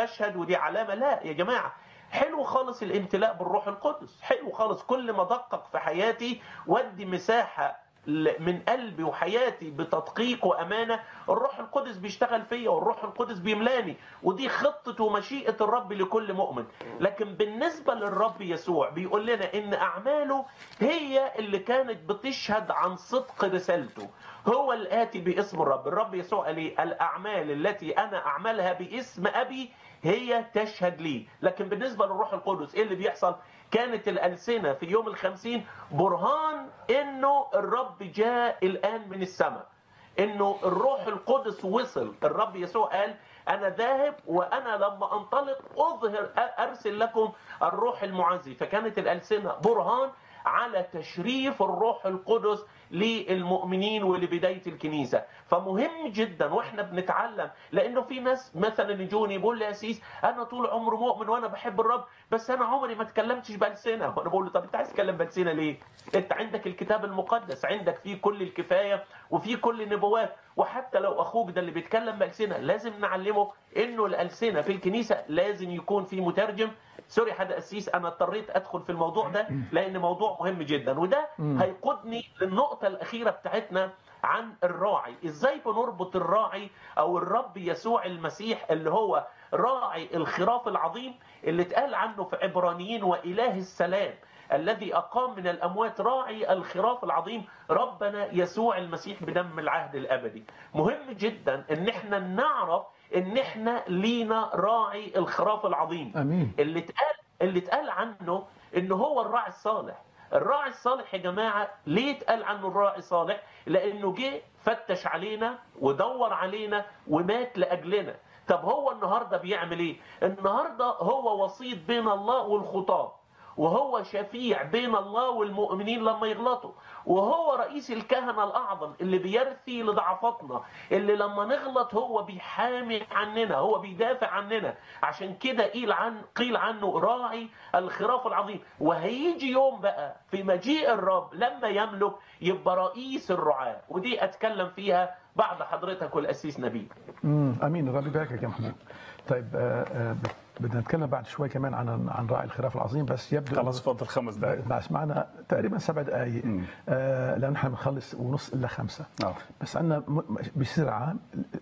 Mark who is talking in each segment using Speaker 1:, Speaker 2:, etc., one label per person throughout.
Speaker 1: بشهد ودي علامه لا يا جماعه حلو خالص الامتلاء بالروح القدس حلو خالص كل ما دقق في حياتي ودي مساحه من قلبي وحياتي بتدقيق وامانه الروح القدس بيشتغل فيا والروح القدس بيملاني ودي خطه ومشيئه الرب لكل مؤمن لكن بالنسبه للرب يسوع بيقول لنا ان اعماله هي اللي كانت بتشهد عن صدق رسالته هو الاتي باسم الرب الرب يسوع قال ايه الاعمال التي انا اعملها باسم ابي هي تشهد لي لكن بالنسبه للروح القدس ايه اللي بيحصل كانت الألسنة في يوم الخمسين برهان انه الرب جاء الآن من السماء انه الروح القدس وصل الرب يسوع قال انا ذاهب وانا لما انطلق اظهر ارسل لكم الروح المعزي فكانت الألسنة برهان على تشريف الروح القدس للمؤمنين ولبدايه الكنيسه فمهم جدا واحنا بنتعلم لانه في ناس مثلا يجوني يقول لي يا سيس انا طول عمري مؤمن وانا بحب الرب بس انا عمري ما اتكلمتش بلسنه وانا بقول له طب انت عايز تتكلم بلسنه ليه انت عندك الكتاب المقدس عندك فيه كل الكفايه وفيه كل النبوات وحتى لو اخوك ده اللي بيتكلم بلسنه لازم نعلمه انه الالسنه في الكنيسه لازم يكون في مترجم سوري حد قسيس انا اضطريت ادخل في الموضوع ده لان موضوع مهم جدا وده هيقودني للنقطه الاخيره بتاعتنا عن الراعي ازاي بنربط الراعي او الرب يسوع المسيح اللي هو راعي الخراف العظيم اللي اتقال عنه في عبرانيين واله السلام الذي أقام من الأموات راعي الخراف العظيم ربنا يسوع المسيح بدم العهد الأبدي مهم جدا ان احنا نعرف ان احنا لينا راعي الخراف العظيم
Speaker 2: امين
Speaker 1: اللي اتقال اللي اتقال عنه ان هو الراعي الصالح الراعي الصالح يا جماعه ليه اتقال عنه الراعي الصالح لانه جه فتش علينا ودور علينا ومات لاجلنا طب هو النهارده بيعمل ايه النهارده هو وسيط بين الله والخطاه وهو شفيع بين الله والمؤمنين لما يغلطوا وهو رئيس الكهنة الأعظم اللي بيرثي لضعفاتنا اللي لما نغلط هو بيحامي عننا هو بيدافع عننا عشان كده قيل عن قيل عنه راعي الخراف العظيم وهيجي يوم بقى في مجيء الرب لما يملك يبقى رئيس الرعاة ودي أتكلم فيها بعد حضرتك والأسيس نبيل
Speaker 2: امم امين الرب يباركك يا محمود طيب آه آه بدنا نتكلم بعد شوي كمان عن عن راعي الخراف العظيم بس يبدو
Speaker 3: خلاص فضل خمس دقائق
Speaker 2: بس معنا تقريبا سبع دقائق آه لان احنا بنخلص ونص الا خمسه
Speaker 3: آه.
Speaker 2: بس عندنا بسرعه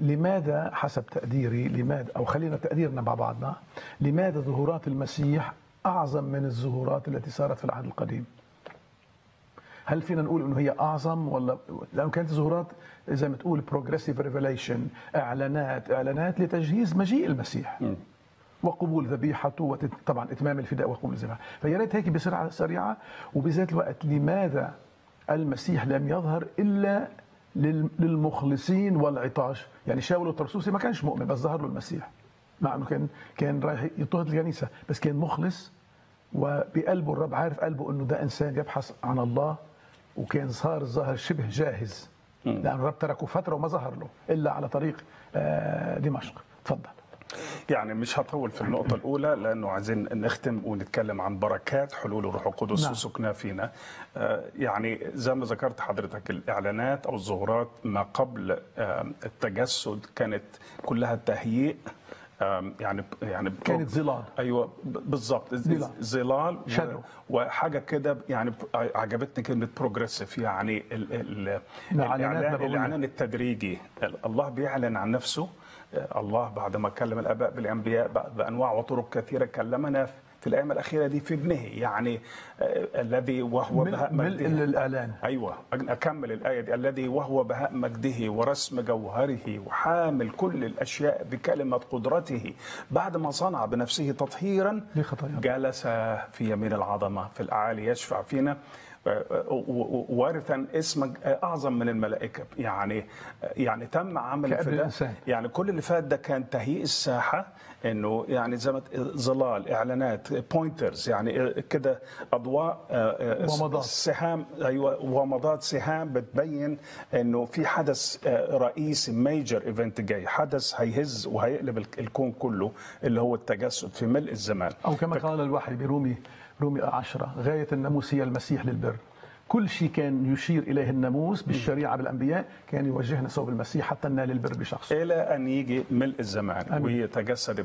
Speaker 2: لماذا حسب تقديري لماذا او خلينا تقديرنا مع بعضنا لماذا ظهورات المسيح اعظم من الظهورات التي صارت في العهد القديم؟ هل فينا نقول انه هي اعظم ولا لانه كانت ظهورات زي ما تقول بروجريسيف ريفيليشن اعلانات اعلانات لتجهيز مجيء المسيح م. وقبول ذبيحته وطبعا اتمام الفداء وقبول الذبيحه فيا ريت هيك بسرعه سريعه وبذات الوقت لماذا المسيح لم يظهر الا للمخلصين والعطاش يعني شاول الطرسوسي ما كانش مؤمن بس ظهر له المسيح مع انه كان كان رايح يضطهد الكنيسه بس كان مخلص وبقلبه الرب عارف قلبه انه ده انسان يبحث عن الله وكان صار ظاهر شبه جاهز لان الرب تركه فتره وما ظهر له الا على طريق دمشق تفضل
Speaker 3: يعني مش هطول في النقطة الأولى لأنه عايزين نختم ونتكلم عن بركات حلول الروح القدس نعم. وسكنها فينا يعني زي ما ذكرت حضرتك الإعلانات أو الظهورات ما قبل التجسد كانت كلها تهيئ يعني يعني
Speaker 2: كانت ظلال
Speaker 3: ايوه بالظبط ظلال
Speaker 2: شادو
Speaker 3: وحاجه كده يعني عجبتني كلمه بروجريسيف يعني ال ال الاعلان الاعلان التدريجي الله بيعلن عن نفسه الله بعد ما كلم الاباء بالانبياء بانواع وطرق كثيره كلمنا في الايام الاخيره دي في ابنه يعني الذي وهو
Speaker 2: بهاء مجده ملء الاعلان
Speaker 3: ايوه اكمل الايه دي الذي وهو بهاء مجده ورسم جوهره وحامل كل الاشياء بكلمه قدرته بعد ما صنع بنفسه تطهيرا جلس في يمين العظمه في الاعالي يشفع فينا وارثا اسم اعظم من الملائكه يعني يعني تم عمل
Speaker 2: الفداء
Speaker 3: يعني كل اللي فات ده كان تهيئ الساحه انه يعني زي ما ظلال اعلانات بوينترز يعني كده اضواء
Speaker 2: ومضات
Speaker 3: سهام ايوه ومضات سهام بتبين انه في حدث رئيسي ميجر ايفنت جاي حدث هيهز وهيقلب الكون كله اللي هو التجسد في ملء الزمان
Speaker 2: او كما قال الوحي برومي رومي عشرة غاية الناموس هي المسيح للبر كل شيء كان يشير إليه الناموس بالشريعة بالأنبياء كان يوجهنا صوب المسيح حتى ننال البر بشخص
Speaker 3: إلى أن يجي ملء الزمان
Speaker 2: آمين.
Speaker 3: ويتجسد